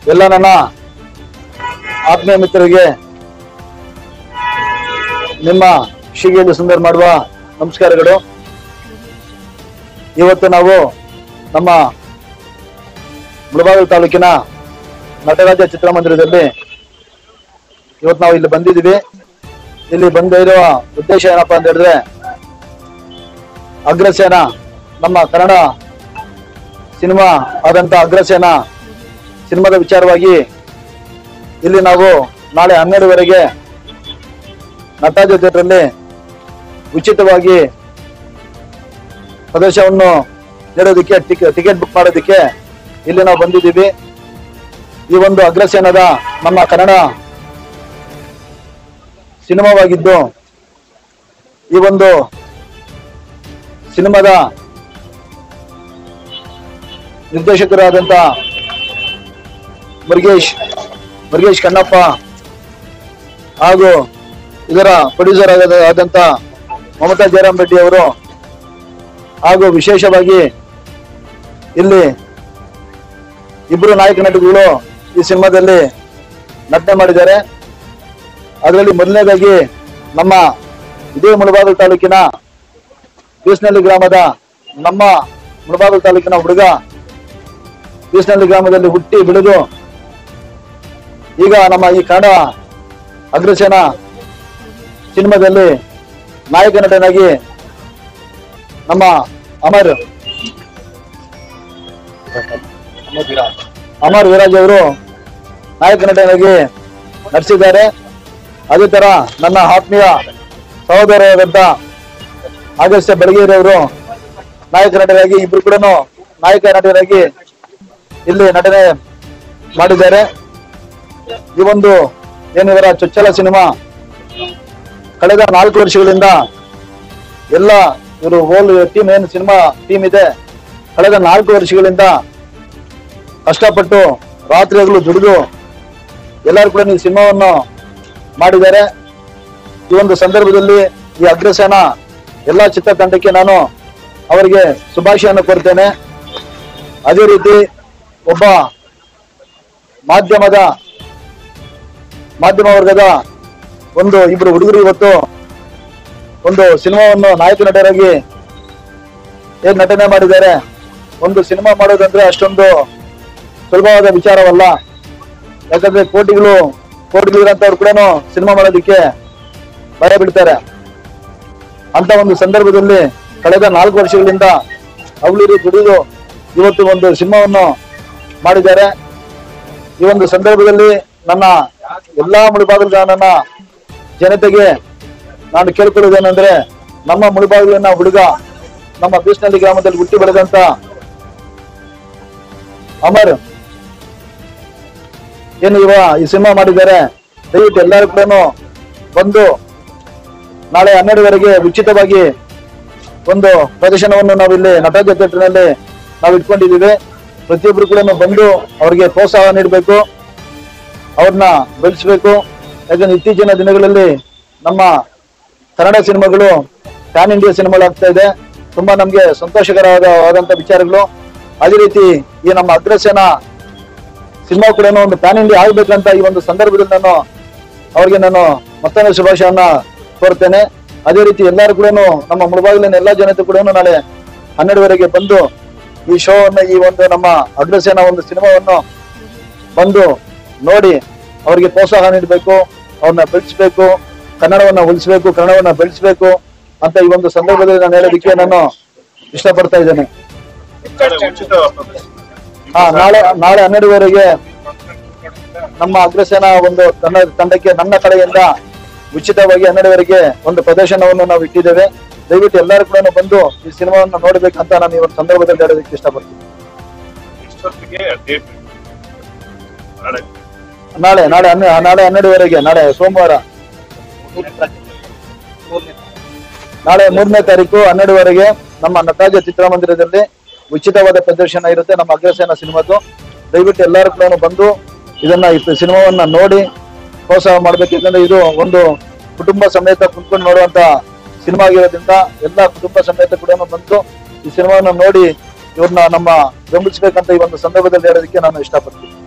ಎಲ್ಲ ನನ್ನ ಆತ್ಮೀಯ ಮಿತ್ರರಿಗೆ ನಿಮ್ಮ ಶಿಗೆಯಲ್ಲಿ ಸುಂದರ ಮಾಡುವ ನಮಸ್ಕಾರಗಳು ಇವತ್ತು ನಾವು ನಮ್ಮ ಮುಳಬಾಗಿಲು ತಾಲೂಕಿನ ನಟರಾಜ ಚಿತ್ರಮಂದಿರದಲ್ಲಿ ಇವತ್ತು ನಾವು ಇಲ್ಲಿ ಬಂದಿದ್ದೀವಿ ಇಲ್ಲಿ ಬಂದಿರುವ ಉದ್ದೇಶ ಏನಪ್ಪಾ ಅಂತ ಹೇಳಿದ್ರೆ ಅಗ್ರಸೇನ ನಮ್ಮ ಕನ್ನಡ ಸಿನಿಮಾ ಆದಂತ ಅಗ್ರಸೇನ ಸಿನಿಮಾದ ವಿಚಾರವಾಗಿ ಇಲ್ಲಿ ನಾವು ನಾಳೆ ಹನ್ನೆರಡುವರೆಗೆ ನಟರಾಜ ಥಿಯೇಟರಲ್ಲಿ ಉಚಿತವಾಗಿ ಪ್ರದರ್ಶನವನ್ನು ನೀಡೋದಕ್ಕೆ ಟಿಕೆಟ್ ಬುಕ್ ಮಾಡೋದಕ್ಕೆ ಇಲ್ಲಿ ನಾವು ಬಂದಿದ್ದೀವಿ ಈ ಒಂದು ಅಗ್ರಸೇನದ ನಮ್ಮ ಕನ್ನಡ ಸಿನಿಮಾವಾಗಿದ್ದು ಈ ಒಂದು ಸಿನಿಮಾದ ನಿರ್ದೇಶಕರಾದಂತ ಮುರುಗೇಶ್ ಮುರುಗೇಶ್ ಕಣ್ಣಪ್ಪ ಹಾಗೂ ಇದರ ಪ್ರೊಡ್ಯೂಸರ್ ಆದ ಆದಂತ ಮಮತಾ ಜಯರಾಮ್ ರೆಡ್ಡಿ ಅವರು ಹಾಗೂ ವಿಶೇಷವಾಗಿ ಇಲ್ಲಿ ಇಬ್ಬರು ನಾಯಕ ನಟಗಳು ಈ ಸಿನಿಮಾದಲ್ಲಿ ನಟನೆ ಮಾಡಿದ್ದಾರೆ ಅದರಲ್ಲಿ ಮೊದಲನೇದಾಗಿ ನಮ್ಮ ಇದೇ ಮುಳಬಾಗಿಲು ತಾಲೂಕಿನ ಬೀಸ್ನಳ್ಳಿ ಗ್ರಾಮದ ನಮ್ಮ ಮುಳಬಾಗಿಲು ತಾಲೂಕಿನ ಹುಡುಗ ಬೀಸ್ನಳ್ಳಿ ಗ್ರಾಮದಲ್ಲಿ ಹುಟ್ಟಿ ಬೆಳೆದು ಈಗ ನಮ್ಮ ಈ ಕನ್ನಡ ಅಗ್ರಸೇನ ಸಿನಿಮಾದಲ್ಲಿ ನಾಯಕ ನಟನಾಗಿ ನಮ್ಮ ಅಮರ್ ಅಮರ್ ವೀರಾಜ್ ಅವರು ನಾಯಕ ನಟನಾಗಿ ನಟಿಸಿದ್ದಾರೆ ಅದೇ ತರ ನನ್ನ ಆತ್ಮೀಯ ಸಹೋದರರಾದಂತ ಆಗಸ್ಟ್ಯ ಬೆಳಗೇರಿ ಅವರು ನಾಯಕ ನಟರಾಗಿ ಇಬ್ರು ಕೂಡ ನಾಯಕ ನಟರಾಗಿ ಇಲ್ಲಿ ನಟನೆ ಮಾಡಿದ್ದಾರೆ ಈ ಒಂದು ಏನಿವರ ಚೊಚ್ಚಲ ಸಿನಿಮಾ ಕಳೆದ ನಾಲ್ಕು ವರ್ಷಗಳಿಂದ ಎಲ್ಲ ಇವರು ಹೋಲ್ ಟೀಮ್ ಏನು ಸಿನಿಮಾ ಟೀಮ್ ಇದೆ ಕಳೆದ ನಾಲ್ಕು ವರ್ಷಗಳಿಂದ ಕಷ್ಟಪಟ್ಟು ರಾತ್ರಿ ಹಗಲು ದುಡಿದು ಎಲ್ಲರೂ ಕೂಡ ಈ ಸಿನಿಮಾವನ್ನು ಮಾಡಿದ್ದಾರೆ ಈ ಒಂದು ಸಂದರ್ಭದಲ್ಲಿ ಈ ಅಗ್ರಸೇನ ಎಲ್ಲಾ ಚಿತ್ರತಂಡಕ್ಕೆ ನಾನು ಅವರಿಗೆ ಶುಭಾಶಯವನ್ನು ಕೋರ್ತೇನೆ ಅದೇ ರೀತಿ ಒಬ್ಬ ಮಾಧ್ಯಮದ ಮಾಧ್ಯಮ ವರ್ಗದ ಒಂದು ಇಬ್ರು ಹುಡುಗರು ಇವತ್ತು ಒಂದು ಸಿನಿಮಾವನ್ನು ನಾಯಕ ನಟರಾಗಿ ಏನ್ ನಟನೆ ಮಾಡಿದ್ದಾರೆ ಒಂದು ಸಿನಿಮಾ ಮಾಡೋದಂದ್ರೆ ಅಷ್ಟೊಂದು ಸುಲಭವಾದ ವಿಚಾರವಲ್ಲ ಯಾಕಂದ್ರೆ ಕೋಟಿಗಳು ಕೋಟಿಗಳಿರಂತವ್ರು ಕೂಡ ಸಿನಿಮಾ ಮಾಡೋದಕ್ಕೆ ಭಯ ಬೀಳ್ತಾರೆ ಅಂತ ಒಂದು ಸಂದರ್ಭದಲ್ಲಿ ಕಳೆದ ನಾಲ್ಕು ವರ್ಷಗಳಿಂದ ಅವಳಿರಿ ದುಡಿದು ಇವತ್ತು ಒಂದು ಸಿನಿಮಾವನ್ನು ಮಾಡಿದ್ದಾರೆ ಈ ಒಂದು ಸಂದರ್ಭದಲ್ಲಿ ನನ್ನ ಎಲ್ಲಾ ಮುಳುಬಾಗಿಲು ನನ್ನ ಜನತೆಗೆ ನಾನು ಕೇಳ್ಕೊಳ್ಳೋದೇನೆಂದ್ರೆ ನಮ್ಮ ಮುಳುಬಾಗಿಲಿನ ಹುಡುಗ ನಮ್ಮ ಬೀಸ್ನಳ್ಳಿ ಗ್ರಾಮದಲ್ಲಿ ಹುಟ್ಟಿ ಬೆಳೆದಂತ ಅಮರ್ ಏನು ಇವ ಈ ಸಿನಿಮಾ ಮಾಡಿದ್ದಾರೆ ದಯವಿಟ್ಟು ಎಲ್ಲರೂ ಕೂಡ ಬಂದು ನಾಳೆ ಹನ್ನೆರಡುವರೆಗೆ ಉಚಿತವಾಗಿ ಒಂದು ಪ್ರದರ್ಶನವನ್ನು ನಾವು ಇಲ್ಲಿ ನಟರಾಜ ಥಿಯೇಟರ್ನಲ್ಲಿ ನಾವು ಇಟ್ಕೊಂಡಿದ್ದೀವಿ ಪ್ರತಿಯೊಬ್ರು ಕೂಡ ಬಂದು ಅವ್ರಿಗೆ ಪ್ರೋತ್ಸಾಹ ನೀಡಬೇಕು ಅವ್ರನ್ನ ಬೆಳೆಸಬೇಕು ಯಾಕಂದ್ರೆ ಇತ್ತೀಚಿನ ದಿನಗಳಲ್ಲಿ ನಮ್ಮ ಕನ್ನಡ ಸಿನಿಮಾಗಳು ಪ್ಯಾನ್ ಇಂಡಿಯಾ ಸಿನಿಮಾಗಳು ಆಗ್ತಾ ಇದೆ ತುಂಬಾ ನಮ್ಗೆ ಸಂತೋಷಕರವಾದಂತ ವಿಚಾರಗಳು ಅದೇ ರೀತಿ ಈ ನಮ್ಮ ಅಗ್ರಸೇನ ಸಿನಿಮಾ ಕೂಡ ಒಂದು ಪ್ಯಾನ್ ಇಂಡಿಯಾ ಆಗ್ಬೇಕಂತ ಈ ಒಂದು ಸಂದರ್ಭದಲ್ಲಿ ನಾನು ಅವ್ರಿಗೆ ನಾನು ಮತ್ತೊಂದು ಶುಭಾಶಯವನ್ನ ಕೋರ್ತೇನೆ ಅದೇ ರೀತಿ ಎಲ್ಲರೂ ಕೂಡ ನಮ್ಮ ಮುಳಬಾಗಿಲಿನ ಎಲ್ಲಾ ಜನತೆ ಕೂಡ ನಾಳೆ ಹನ್ನೆರಡುವರೆಗೆ ಬಂದು ಈ ಶೋ ಅನ್ನ ಈ ಒಂದು ನಮ್ಮ ಅಗ್ರಸೇನ ಒಂದು ಸಿನಿಮಾವನ್ನು ಬಂದು ನೋಡಿ ಅವರಿಗೆ ಪ್ರೋತ್ಸಾಹ ನೀಡಬೇಕು ಅವ್ರನ್ನ ಬೆಳೆಸಬೇಕು ಕನ್ನಡವನ್ನ ಉಳಿಸ್ಬೇಕು ಕನ್ನಡವನ್ನ ಬೆಳೆಸಬೇಕು ಅಂತ ಈ ಒಂದು ಸಂದರ್ಭದಲ್ಲಿ ನಾನು ಹೇಳೋದಕ್ಕೆ ನಾನು ಇಷ್ಟಪಡ್ತಾ ಇದ್ದೇನೆ ಉಚಿತ ಹಾ ನಾಳೆ ನಾಳೆ ಹನ್ನೆರಡುವರೆಗೆ ನಮ್ಮ ಅಗ್ರಸೇನಾ ಒಂದು ತಂಡ ತಂಡಕ್ಕೆ ನನ್ನ ಕಡೆಯಿಂದ ಉಚಿತವಾಗಿ ಹನ್ನೆರಡುವರೆಗೆ ಒಂದು ಪ್ರದರ್ಶನವನ್ನು ನಾವು ಇಟ್ಟಿದ್ದೇವೆ ದಯವಿಟ್ಟು ಎಲ್ಲರೂ ಕೂಡ ಬಂದು ಈ ಸಿನಿಮಾವನ್ನು ನೋಡ್ಬೇಕಂತ ನಾನು ಈ ಒಂದು ಸಂದರ್ಭದಲ್ಲಿ ಹೇಳೋದಕ್ಕೆ ಇಷ್ಟಪಡ್ತೀನಿ ಎಷ್ಟೊತ್ತಿಗೆ ಡೇಟ್ ನಾಳೆ ನಾಳೆ ನಾಳೆ ಹನ್ನೆ ನಾಳೆ ಹನ್ನೆರಡುವರೆಗೆ ನಾಳೆ ಸೋಮವಾರ ನಾಳೆ ಮೂರನೇ ತಾರೀಕು ಹನ್ನೆರಡುವರೆಗೆ ನಮ್ಮ ನಟರಾಜ ಚಿತ್ರಮಂದಿರದಲ್ಲಿ ಉಚಿತವಾದ ಪ್ರದರ್ಶನ ಇರುತ್ತೆ ನಮ್ಮ ಅಗ್ರಸೇನ ಸಿನಿಮಾದು ದಯವಿಟ್ಟು ಎಲ್ಲರೂ ಕೂಡ ಬಂದು ಇದನ್ನ ಈ ಸಿನಿಮಾವನ್ನ ನೋಡಿ ಪ್ರೋತ್ಸಾಹ ಮಾಡ್ಬೇಕು ಯಾಕಂದ್ರೆ ಇದು ಒಂದು ಕುಟುಂಬ ಸಮೇತ ಕುಂತ್ಕೊಂಡು ನೋಡುವಂತ ಸಿನಿಮಾ ಆಗಿರೋದ್ರಿಂದ ಎಲ್ಲ ಕುಟುಂಬ ಸಮೇತ ಕೂಡ ಬಂದು ಈ ಸಿನಿಮಾವನ್ನ ನೋಡಿ ಇವ್ರನ್ನ ನಮ್ಮ ಬೆಂಬಲಿಸಬೇಕಂತ ಈ ಒಂದು ಸಂದರ್ಭದಲ್ಲಿ ಹೇಳೋದಕ್ಕೆ ನಾನು ಇಷ್ಟಪಡ್ತೀನಿ